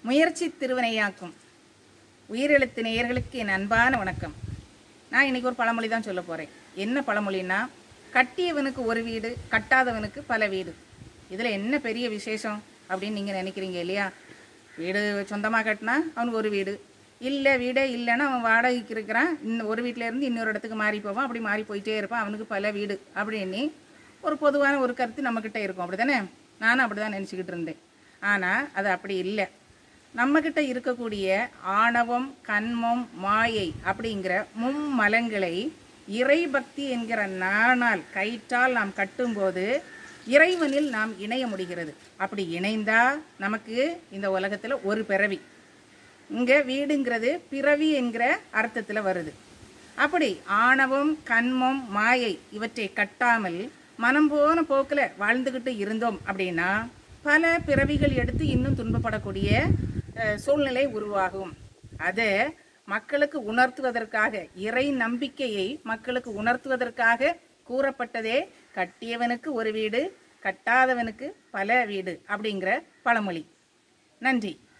முயற்சி திருவினையாக்கும் உயிரெழுத்து நேயர்களுக்கு என் அன்பான வணக்கம் நான் இன்னைக்கு ஒரு பழமொழி தான் சொல்ல போகிறேன் என்ன பழமொழின்னா கட்டியவனுக்கு ஒரு வீடு கட்டாதவனுக்கு பல வீடு இதில் என்ன பெரிய விசேஷம் அப்படின்னு நீங்கள் நினைக்கிறீங்க இல்லையா வீடு சொந்தமாக கட்டினா அவனுக்கு ஒரு வீடு இல்லை வீடே இல்லைன்னா அவன் வாடகைக்கு இருக்கிறான் இன்னும் ஒரு வீட்டில இருந்து இன்னொரு இடத்துக்கு மாறி போவான் அப்படி மாறி போயிட்டே இருப்பான் அவனுக்கு பல வீடு அப்படின்னு ஒரு பொதுவான ஒரு கருத்து நம்மக்கிட்ட இருக்கும் அப்படி தானே நானும் அப்படி தான் நினச்சிக்கிட்டு இருந்தேன் ஆனால் அது அப்படி இல்லை நம்மக்கிட்ட இருக்கக்கூடிய ஆணவம் கண்மம் மாயை அப்படிங்கிற மும்மலங்களை இறைபக்தி என்கிற நாணால் கயிற்றால் நாம் கட்டும்போது இறைவனில் நாம் இணைய முடிகிறது அப்படி இணைந்தா நமக்கு இந்த உலகத்தில் ஒரு பிறவி இங்கே வீடுங்கிறது பிறவி என்கிற அர்த்தத்தில் வருது அப்படி ஆணவம் கண்மம் மாயை இவற்றை கட்டாமல் மனம் போன போக்கில் வாழ்ந்துக்கிட்டு இருந்தோம் அப்படின்னா பல பிறவிகள் எடுத்து இன்னும் துன்பப்படக்கூடிய அஹ், சூழ்நிலை உருவாகும் அதை மக்களுக்கு உணர்த்துவதற்காக இறை நம்பிக்கையை மக்களுக்கு உணர்த்துவதற்காக கூறப்பட்டதே கட்டியவனுக்கு ஒரு வீடு கட்டாதவனுக்கு பல வீடு அப்படிங்கிற பழமொழி நன்றி